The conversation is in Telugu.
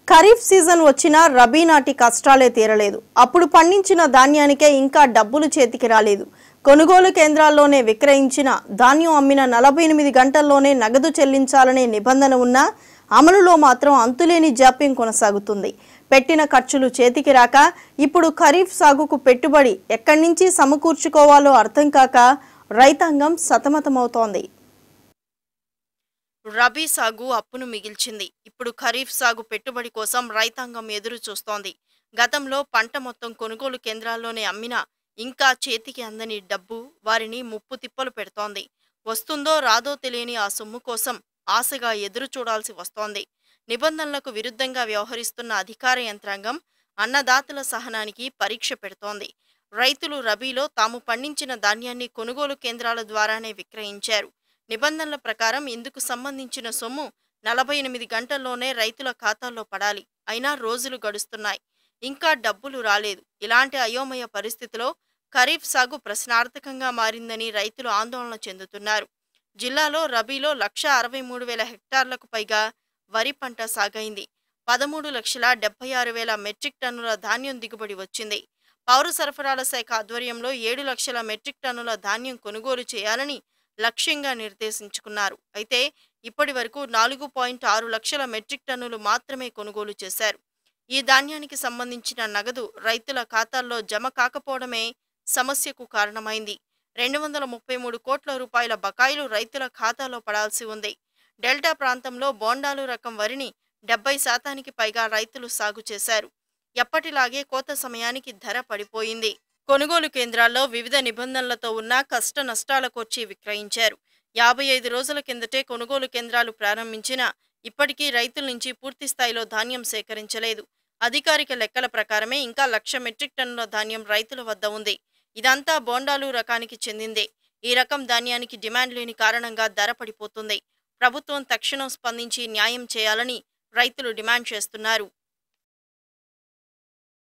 ఖరీఫ్ సీజన్ వచ్చినా రబీ నాటి కష్టాలే తీరలేదు అప్పుడు పండించిన ధాన్యానికే ఇంకా డబ్బులు చేతికి రాలేదు కొనుగోలు కేంద్రాల్లోనే విక్రయించిన ధాన్యం అమ్మిన నలభై ఎనిమిది గంటల్లోనే నగదు చెల్లించాలనే నిబంధన ఉన్నా అమలులో మాత్రం అంతులేని జాప్యం కొనసాగుతుంది పెట్టిన ఖర్చులు చేతికి రాక ఇప్పుడు ఖరీఫ్ సాగుకు పెట్టుబడి ఎక్కడి నుంచి సమకూర్చుకోవాలో అర్థం కాక రైతాంగం సతమతమవుతోంది రబీ సాగు అప్పును మిగిల్చింది ఇప్పుడు ఖరీఫ్ సాగు పెట్టుబడి కోసం రైతాంగం ఎదురు చూస్తోంది గతంలో పంట మొత్తం కొనుగోలు కేంద్రాల్లోనే అమ్మినా ఇంకా చేతికి అందని డబ్బు వారిని ముప్పు తిప్పలు పెడుతోంది వస్తుందో రాదో తెలియని ఆ సొమ్ము కోసం ఆశగా ఎదురు చూడాల్సి వస్తోంది నిబంధనలకు విరుద్ధంగా వ్యవహరిస్తున్న అధికార యంత్రాంగం అన్నదాతల సహనానికి పరీక్ష పెడుతోంది రైతులు రబీలో తాము పండించిన ధాన్యాన్ని కొనుగోలు కేంద్రాల ద్వారానే విక్రయించారు నిబంధనల ప్రకారం ఇందుకు సంబంధించిన సొమ్ము నలభై ఎనిమిది గంటల్లోనే రైతుల ఖాతాల్లో పడాలి అయినా రోజులు గడుస్తున్నాయి ఇంకా డబ్బులు రాలేదు ఇలాంటి అయోమయ పరిస్థితిలో ఖరీఫ్ సాగు ప్రశ్నార్థకంగా మారిందని రైతులు ఆందోళన చెందుతున్నారు జిల్లాలో రబీలో లక్ష అరవై మూడు వేల హెక్టార్లకు పైగా వరి పంట సాగైంది పదమూడు లక్షల డెబ్బై ఆరు వేల మెట్రిక్ టన్నుల ధాన్యం దిగుబడి వచ్చింది పౌర సరఫరాల శాఖ ఆధ్వర్యంలో ఏడు లక్షల మెట్రిక్ టన్నుల ధాన్యం కొనుగోలు చేయాలని లక్ష్యంగా నిర్దేశించుకున్నారు అయితే ఇప్పటి వరకు నాలుగు పాయింట్ ఆరు లక్షల మెట్రిక్ టన్నులు మాత్రమే కొనుగోలు చేశారు ఈ ధాన్యానికి సంబంధించిన నగదు రైతుల ఖాతాల్లో జమ కాకపోవడమే సమస్యకు కారణమైంది రెండు వందల ముప్పై మూడు కోట్ల రూపాయల బకాయిలు రైతుల ఖాతాలో పడాల్సి ఉంది డెల్టా ప్రాంతంలో బోండాలు రకం వరిని డెబ్బై శాతానికి పైగా రైతులు సాగు చేశారు ఎప్పటిలాగే కోత సమయానికి ధర పడిపోయింది కొనుగోలు కేంద్రాల్లో వివిధ నిబంధనలతో ఉన్న కష్ట నష్టాలకొచ్చి విక్రయించారు యాభై ఐదు రోజుల కిందటే కొనుగోలు కేంద్రాలు ప్రారంభించినా ఇప్పటికీ రైతుల నుంచి పూర్తి స్థాయిలో ధాన్యం సేకరించలేదు అధికారిక లెక్కల ప్రకారమే ఇంకా లక్ష మెట్రిక్ టన్నుల ధాన్యం రైతుల వద్ద ఉంది ఇదంతా బోండాలు రకానికి చెందిందే ఈ రకం ధాన్యానికి డిమాండ్ లేని కారణంగా ధర పడిపోతుంది ప్రభుత్వం తక్షణం స్పందించి న్యాయం చేయాలని రైతులు డిమాండ్ చేస్తున్నారు